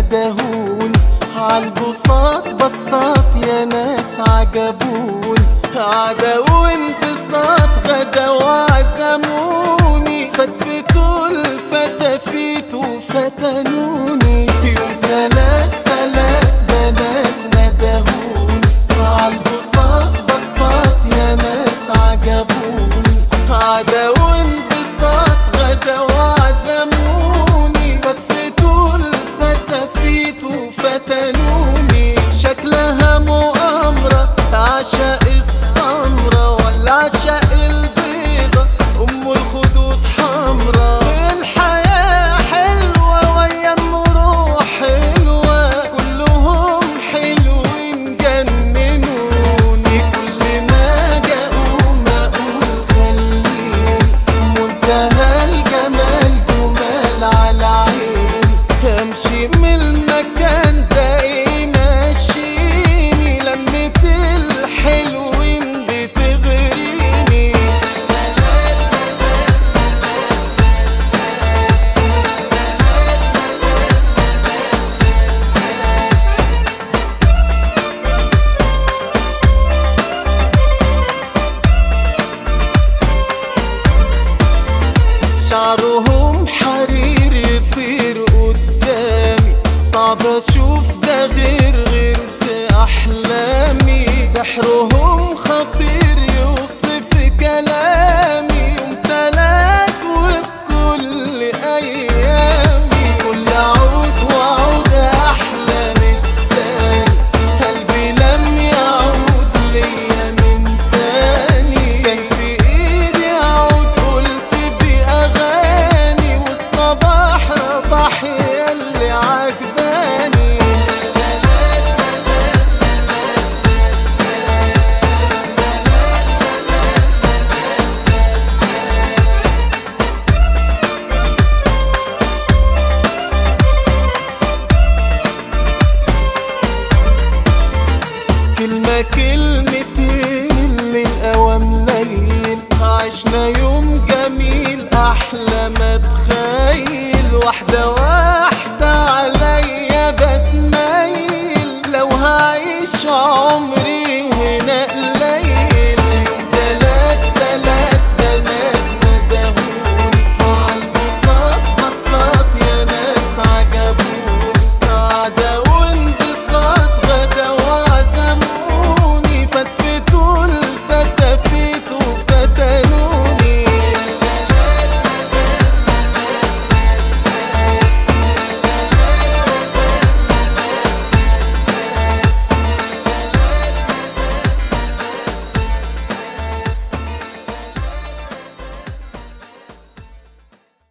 ندهون عالبساط بساط يا ناس عجبون عدا وانبساط غدا وعزموني فتفتوا الفتافيت وفتنوني يوم تلات تلات بنات ندهون عالبساط بساط يا ناس عجبوني عدا وانبساط غدا وعزموني فتفتوا الفتافيت وفتنوني شكلها مؤامرة عشاء السمرة ولا عشاء البيضة أم الخدود حمرا الحياة حلوة ويم روح حلوة كلهم حلوين جننوني كل ما جاءوا ما أقول خليني منتهى الجمال جمال على عيني امشي من المكان ده ايه ماشيني لمة الحلوين بتغريني شعرهم حرير يطير قدامي صعب اشوف ده غير غير في احلامي سحرهم خطير يوصف كلامي يوم تلات وبكل ايامي كل عود وعود احلى من التاني قلبي لم يعود ليا من تاني كان في ايدي عود قلت باغاني والصباح رباح ياللي عجباني كلمة كلمتين للأوام ليل عشنا يوم جميل أحلى ما تخيل واحدة واحدة